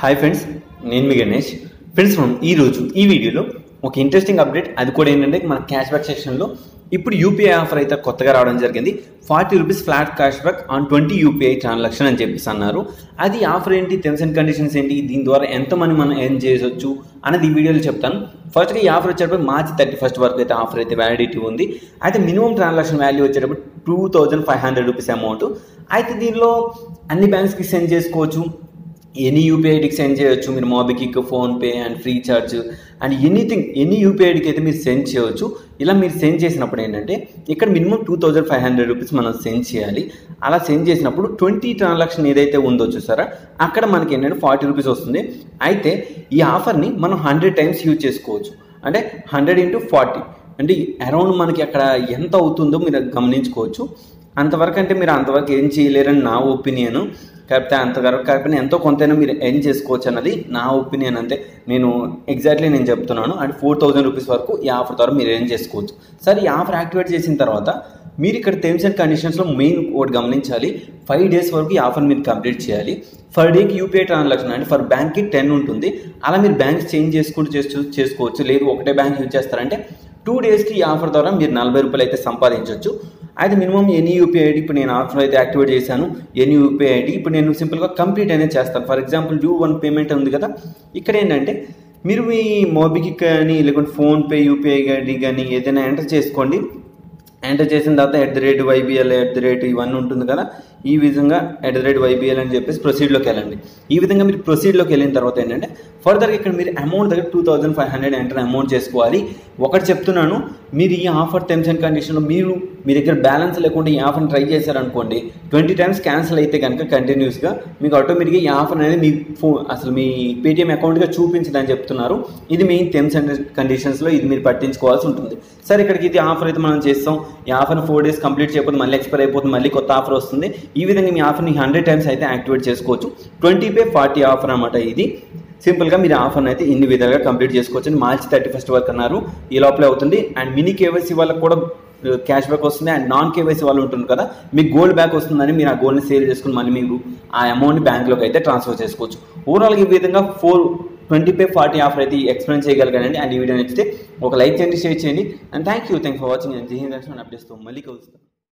hi friends నేను మీ Ganesh friends మనం ఈరోజు ఈ వీడియోలో ఒక ఇంట్రెస్టింగ్ అప్డేట్ అది కూడా ఏంటంటే మన క్యాష్ బ్యాక్ సెక్షన్లో ఇప్పుడు యూపీఐ ఆఫర్ అయితే కొత్తగా రావడం జరిగింది forty rupees flat cash back on twenty UPI transaction అని చెప్పేసి అన్నారు అది ఆఫర్ ఏంటి టర్మ్స్ అండ్ కండిషన్స్ ఏంటి దీని ద్వారా ఎంత మనీ మనం ఎర్న్ చేయవచ్చు అనేది ఈ వీడియోలో చెప్తాను ఫస్ట్గా ఈ ఆఫర్ వచ్చేటప్పుడు మార్చి థర్టీ ఫస్ట్ వరకు అయితే ఆఫర్ అయితే వ్యాలిడిటీ ఉంది అయితే మినిమం ట్రాన్సాక్షన్ వాల్యూ వచ్చేటప్పుడు two thousand five hundred rupees amount అయితే దీనిలో అన్ని బ్యాంక్స్కి సెండ్ చేసుకోవచ్చు ఎనీ యూపీఐడికి సెండ్ చేయొచ్చు మీరు MobiKwik PhonePe and Freecharge and anything any యూపీఐడికి అయితే మీరు సెండ్ చేయవచ్చు ఇలా మీరు సెండ్ చేసినప్పుడు ఏంటంటే ఇక్కడ minimum two thousand five hundred rupees మనం సెండ్ చేయాలి అలా సెండ్ చేసినప్పుడు ట్వంటీ ట్రాన్సాక్షన్ ఏదైతే ఉందో చూసారా అక్కడ మనకి ఏంటంటే ఫార్టీ రూపీస్ వస్తుంది అయితే ఈ ఆఫర్ని మనం హండ్రెడ్ టైమ్స్ యూజ్ చేసుకోవచ్చు అంటే హండ్రెడ్ ఇంటూ ఫార్టీ అంటే అరౌండ్ మనకి అక్కడ ఎంత అవుతుందో మీరు గమనించుకోవచ్చు అంతవరకు అంటే మీరు అంతవరకు ఏం చేయలేరని నా ఒపీనియన్ కాకపోతే అంతవరకు కాకపోతే ఎంతో కొంతైనా మీరు ఎర్న్ చేసుకోవచ్చు అన్నది నా ఒపీనియన్ అంతే నేను ఎగ్జాక్ట్లీ నేను చెప్తున్నాను అండ్ ఫోర్ థౌజండ్ రూపీస్ వరకు ఈ ఆఫర్ ద్వారా మీరు ఎర్న్ చేసుకోవచ్చు సరే ఈ ఆఫర్ యాక్టివేట్ చేసిన తర్వాత మీరు ఇక్కడ టర్మ్స్ అండ్ కండిషన్స్లో మెయిన్ ఒకటి గమనించాలి ఫైవ్ డేస్ వరకు ఈ ఆఫర్ మీరు కంప్లీట్ చేయాలి ఫర్ డేకి యూపీఐ ట్రాన్సాక్షన్ అంటే ఫర్ బ్యాంక్కి టెన్ ఉంటుంది అలా మీరు బ్యాంక్ చేంజ్ చేసుకుంటూ చేస్తూ చేసుకోవచ్చు లేదు ఒకటే బ్యాంక్ యూజ్ చేస్తారంటే టూ డేస్కి ఈ ఆఫర్ ద్వారా మీరు నలభై రూపాయలు అయితే సంపాదించవచ్చు అయితే మినిమం ఎనీ యూపీఐ ఐడి ఇప్పుడు నేను ఆఫర్ అయితే యాక్టివేట్ చేశాను ఎనీ యూపీఐ ఐడి ఇప్పుడు నేను సింపుల్గా కంప్లీట్ అనేది చేస్తాను for example due one payment ఉంది కదా ఇక్కడ ఏంటంటే మీరు మీ మోబికి కానీ లేకుంటే ఫోన్పే యూపీఐ ఐడి కానీ ఏదైనా ఎంటర్ చేసుకోండి ఎంటర్ చేసిన తర్వాత at the rate YBL at the rate ఇవన్నీ ఉంటుంది కదా ఈ విధంగా ఎట్ ది రేట్ వైబిఎల్ అని చెప్పేసి ప్రొసీడ్లోకి వెళ్ళండి ఈ విధంగా మీరు ప్రొసీడ్లోకి వెళ్ళిన తర్వాత ఏంటంటే ఫర్దర్గా ఇక్కడ మీరు అమౌంట్ దగ్గర two thousand five hundred enter amount చేసుకోవాలి ఒకటి చెప్తున్నాను మీరు ఈ ఆఫర్ టర్మ్స్ అండ్ కండిషన్లో మీరు మీ దగ్గర బ్యాలెన్స్ లేకుండా ఈ ఆఫర్ని ట్రై చేశారనుకోండి ట్వంటీ టైమ్స్ క్యాన్సిల్ అయితే కనుక కంటిన్యూస్గా మీకు ఆటోమేటిక్గా ఈ ఆఫర్ అనేది మీ ఫోన్ అసలు మీ పేటిఎం అకౌంట్గా చూపించదని చెప్తున్నారు ఇది మెయిన్ టర్మ్స్ అండ్ కండిషన్స్లో ఇది మీరు పట్టించుకోవాల్సి ఉంటుంది సరే ఇక్కడికి ఇది ఆఫర్ అయితే మనం చేస్తాం ఈ ఆఫర్ ఫోర్ డేస్ కంప్లీట్ చేయకపోతే మళ్ళీ ఎక్స్పైర్ అయిపోతుంది మళ్ళీ కొత్త ఆఫర్ వస్తుంది ఈ విధంగా మీ ఆఫర్ని హండ్రెడ్ టైమ్స్ అయితే యాక్టివేట్ చేసుకోవచ్చు ట్వంటీ పే ఫార్టీ ఆఫర్ అనమాట ఇది సింపుల్గా మీరు ఆఫర్ని అయితే ఇన్ని విధాలుగా కంప్లీట్ చేసుకోవచ్చు అని మార్చి థర్టీ ఫస్ట్ వరకు అన్నారు ఈ లోపలే అవుతుంది అండ్ మినీ కేవైసీ వాళ్ళకి కూడా క్యాష్ బ్యాక్ వస్తుంది అండ్ నాన్ కేవైసీ వాళ్ళు ఉంటుంది కదా మీకు గోల్డ్ బ్యాక్ వస్తుందని మీరు ఆ గోల్డ్ని సేల్ చేసుకుని మళ్ళీ మీరు ఆ అమౌంట్ బ్యాంక్లోకి అయితే ట్రాన్స్ఫర్ చేసుకోవచ్చు ఓవరాల్గా ఈ విధంగా four twenty pay forty offer అయితే ఎక్స్ప్లెయిన్ చేయగలిగానండి అండ్ ఈ వీడియో నచ్చితే ఒక లైక్ చేయండి షేర్ చేయండి and thank you thank for watching and జీ అప్డేట్స్తో మళ్ళీ కలుస్తాను